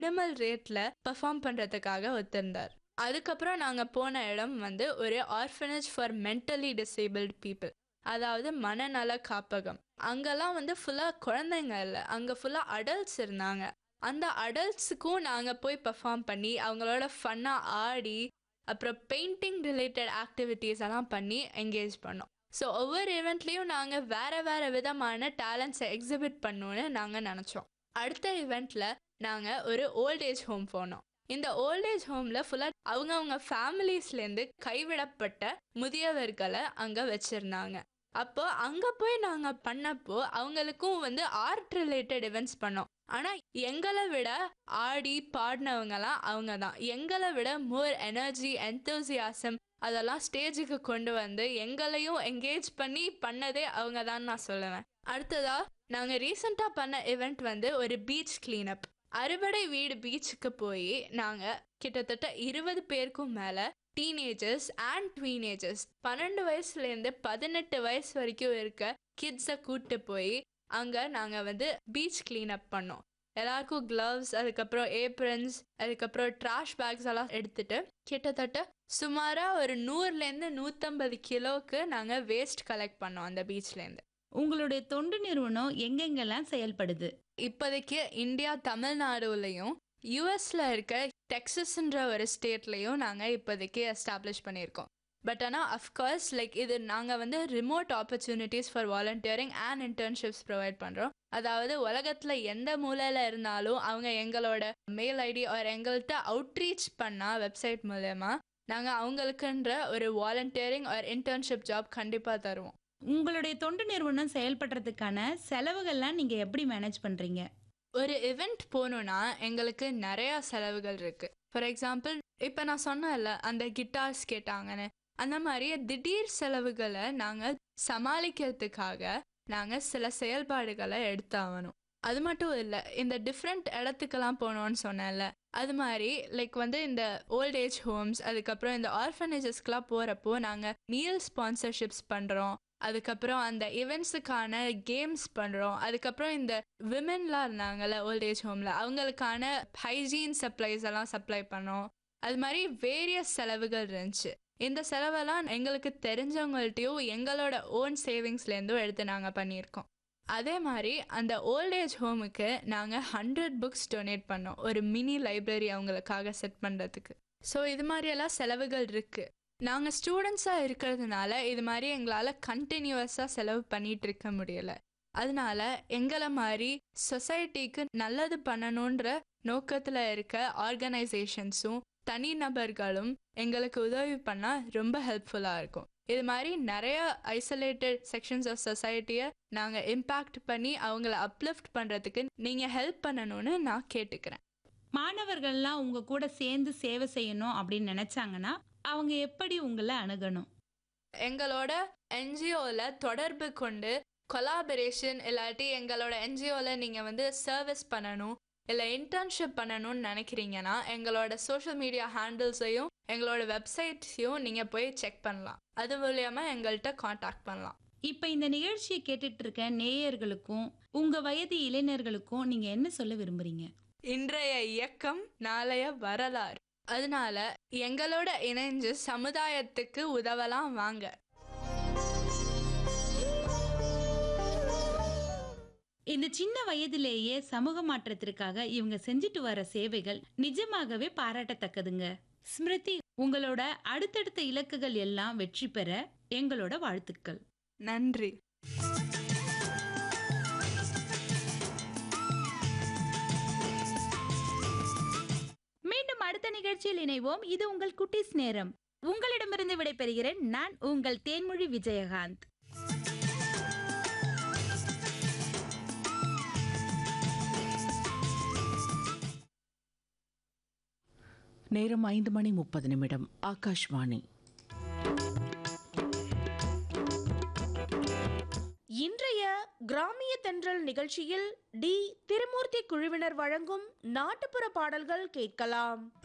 minimal ரேட்ல perform பண்றதுக்காக ஒத்திருந்தார் அதுக்கப்புறம் நாங்க போன இடம் வந்து ஒரு orphanage for mentally disabled people அதாவது மனநல காப்பகம் அங்கெல்லாம் வந்து ஃபுல்லாக குழந்தைங்க இல்லை அங்கே ஃபுல்லாக அடல்ட்ஸ் இருந்தாங்க அந்த அடல்ட்ஸுக்கும் நாங்கள் போய் பெர்ஃபார்ம் பண்ணி அவங்களோட ஃபன்னாக ஆடி அப்புறம் பெயிண்டிங் ரிலேட்டட் ஆக்டிவிட்டீஸ் எல்லாம் பண்ணி என்கேஜ் பண்ணோம் ஸோ ஒவ்வொரு ஈவெண்ட்லேயும் நாங்கள் வேறு வேறு விதமான டேலண்ட்ஸை எக்ஸிபிட் பண்ணணும்னு நாங்கள் நினச்சோம் அடுத்த ஈவெண்ட்டில் நாங்கள் ஒரு ஓல்ட் ஏஜ் ஹோம் போனோம் இந்த ஓல்ட் ஏஜ் ஹோமில் ஃபுல்லாக அவங்கவுங்க ஃபேமிலிஸ்லேருந்து கைவிடப்பட்ட முதியவர்களை அங்கே வச்சுருந்தாங்க அப்போ அங்கே போய் நாங்கள் பண்ணப்போ அவங்களுக்கும் வந்து ஆர்ட் ரிலேட்டட் இவெண்ட்ஸ் பண்ணோம் ஆனால் எங்களை விட ஆடி பாடினவங்கலாம் அவங்க தான் எங்களை விட மோர் எனர்ஜி என்தூசியாசம் அதெல்லாம் ஸ்டேஜுக்கு கொண்டு வந்து எங்களையும் என்கேஜ் பண்ணி பண்ணதே அவங்க தான் நான் சொல்லுவேன் அடுத்ததா நாங்கள் ரீசெண்டாக பண்ண இவெண்ட் வந்து ஒரு பீச் கிளீனப் அறுபடை வீடு பீச்சுக்கு போய் நாங்கள் கிட்டத்தட்ட இருபது பேருக்கும் மேலே டீனேஜர்ஸ் அண்ட் ட்வீனேஜர்ஸ் பன்னெண்டு வயசுலேருந்து பதினெட்டு வயசு வரைக்கும் இருக்க கிட்ஸை கூப்பிட்டு போய் அங்கே நாங்கள் வந்து பீச் கிளீனப் பண்ணோம் எல்லாருக்கும் க்ளவ்ஸ் அதுக்கப்புறம் ஏப்ரன்ஸ் அதுக்கப்புறம் ட்ராஷ் பேக்ஸ் எல்லாம் எடுத்துட்டு கிட்டத்தட்ட சுமாராக ஒரு நூறுலேருந்து நூற்றம்பது கிலோவுக்கு நாங்கள் வேஸ்ட் கலெக்ட் பண்ணோம் அந்த பீச்லேருந்து உங்களுடைய தொண்டு நிறுவனம் எங்கெங்கெல்லாம் செயல்படுது இப்போதைக்கு இந்தியா தமிழ்நாடுலையும் யூஎஸில் இருக்க டெக்ஸஸ்ன்ற ஒரு ஸ்டேட்லேயும் நாங்கள் இப்போதைக்கு எஸ்டாப்ளிஷ் பண்ணியிருக்கோம் பட் ஆனால் அஃப்கோர்ஸ் லைக் இது நாங்கள் வந்து remote opportunities for volunteering and internships provide பண்ணுறோம் அதாவது உலகத்தில் எந்த மூலையில் இருந்தாலும் அவங்க எங்களோட மெயில் ஐடி ஒரு எங்கள்கிட்ட அவுட்ரீச் பண்ணால் வெப்சைட் மூலயமா நாங்கள் அவங்களுக்குன்ற ஒரு வாலண்டியரிங் ஒரு இன்டர்ன்ஷிப் ஜாப் கண்டிப்பாக தருவோம் உங்களுடைய தொண்டு நிறுவனம் செயல்படுறதுக்கான செலவுகள்லாம் நீங்க எப்படி மேனேஜ் பண்றீங்க ஒரு இவெண்ட் போகணுன்னா எங்களுக்கு நிறையா செலவுகள் இருக்குது ஃபார் எக்ஸாம்பிள் இப்போ நான் சொன்னேன்ல அந்த கிட்டார்ஸ் கேட்டாங்கன்னு அந்த மாதிரி திடீர் செலவுகளை நாங்கள் சமாளிக்கிறதுக்காக நாங்கள் சில செயல்பாடுகளை எடுத்தாகணும் அது மட்டும் இல்லை இந்த டிஃப்ரெண்ட் இடத்துக்கெல்லாம் போனோம்னு சொன்னேன்ல அது மாதிரி லைக் வந்து இந்த ஓல்ட் ஏஜ் ஹோம்ஸ் அதுக்கப்புறம் இந்த ஆர்ஃபனேஜஸ்க்கெலாம் போகிறப்போ நாங்கள் மீல் ஸ்பான்சர்ஷிப்ஸ் பண்ணுறோம் அதுக்கப்புறம் அந்த இவெண்ட்ஸுக்கான கேம்ஸ் பண்ணுறோம் அதுக்கப்புறம் இந்த விமென்லாம் இருந்தாங்கல்ல ஓல்ட் ஏஜ் ஹோமில் அவங்களுக்கான ஹைஜீன் சப்ளைஸ் எல்லாம் சப்ளை பண்ணோம் அது மாதிரி வேரியஸ் செலவுகள் இருந்துச்சு இந்த செலவெல்லாம் எங்களுக்கு தெரிஞ்சவங்கள்ட்டையும் எங்களோட ஓன் சேவிங்ஸ்லேருந்தும் எடுத்து நாங்கள் பண்ணியிருக்கோம் அதே மாதிரி அந்த ஓல்ட் ஏஜ் ஹோமுக்கு நாங்கள் ஹண்ட்ரட் புக்ஸ் டொனேட் பண்ணோம் ஒரு மினி லைப்ரரி அவங்களுக்காக செட் பண்ணுறதுக்கு ஸோ இது மாதிரியெல்லாம் செலவுகள் இருக்குது நாங்கள் ஸ்டூடெண்ட்ஸாக இருக்கிறதுனால இது மாதிரி எங்களால் கண்டினியூவஸாக செலவு பண்ணிகிட்டு இருக்க முடியலை அதனால எங்களை மாதிரி சொசைட்டிக்கு நல்லது பண்ணணுன்ற நோக்கத்தில் இருக்க ஆர்கனைசேஷன்ஸும் தனிநபர்களும் எங்களுக்கு உதவி பண்ணால் ரொம்ப ஹெல்ப்ஃபுல்லாக இருக்கும் இது மாதிரி நிறைய ஐசோலேட்டட் செக்ஷன்ஸ் ஆஃப் சொசைட்டியை நாங்கள் இம்பேக்ட் பண்ணி அவங்கள அப்லிஃப்ட் பண்ணுறதுக்கு நீங்கள் ஹெல்ப் பண்ணணும்னு நான் கேட்டுக்கிறேன் மாணவர்கள்லாம் உங்க கூட சேர்ந்து சேவை செய்யணும் அப்படின்னு நினைச்சாங்கன்னா அவங்க எப்படி உங்களை அணுகணும் எங்களோட என்ஜிஓவில் தொடர்பு கொண்டு கொலாபரேஷன் இல்லாட்டி எங்களோட என்ஜிஓவில் நீங்கள் வந்து சர்வீஸ் பண்ணணும் இல்லை இன்டர்ன்ஷிப் பண்ணணும்னு நினைக்கிறீங்கன்னா எங்களோட சோஷியல் மீடியா ஹேண்டில்ஸையும் எங்களோட வெப்சைட்ஸையும் நீங்கள் போய் செக் பண்ணலாம் அது மூலியமா எங்கள்கிட்ட காண்டாக்ட் பண்ணலாம் இப்ப இந்த நிகழ்ச்சியை கேட்டுட்டு இருக்க நேயர்களுக்கும் உங்க வயது இளைஞர்களுக்கும் நீங்க என்ன சொல்ல விரும்புறீங்க இன்றைய இயக்கம் நாளைய வரலாறு அதனால எங்களோட இணைஞ்சு சமுதாயத்துக்கு உதவலாம் வாங்க இந்த சின்ன வயதிலேயே சமூக மாற்றத்திற்காக இவங்க செஞ்சுட்டு வர சேவைகள் நிஜமாகவே பாராட்டத்தக்கதுங்க ஸ்மிருதி உங்களோட அடுத்தடுத்த இலக்குகள் எல்லாம் வெற்றி பெற எங்களோட வாழ்த்துக்கள் நன்றி மீண்டும் அடுத்த நிகழ்ச்சியில் இணைவோம் இது உங்கள் குட்டிஸ் நேரம் உங்களிடமிருந்து விடைபெறுகிறேன் நான் உங்கள் தேன்மொழி விஜயகாந்த் நேரம் ஐந்து மணி முப்பது நிமிடம் ஆகாஷ்வாணி இன்றைய கிராமிய தென்றல் நிகழ்ச்சியில் டி திருமூர்த்தி குழுவினர் வழங்கும் நாட்டுப்புற பாடல்கள் கேட்கலாம்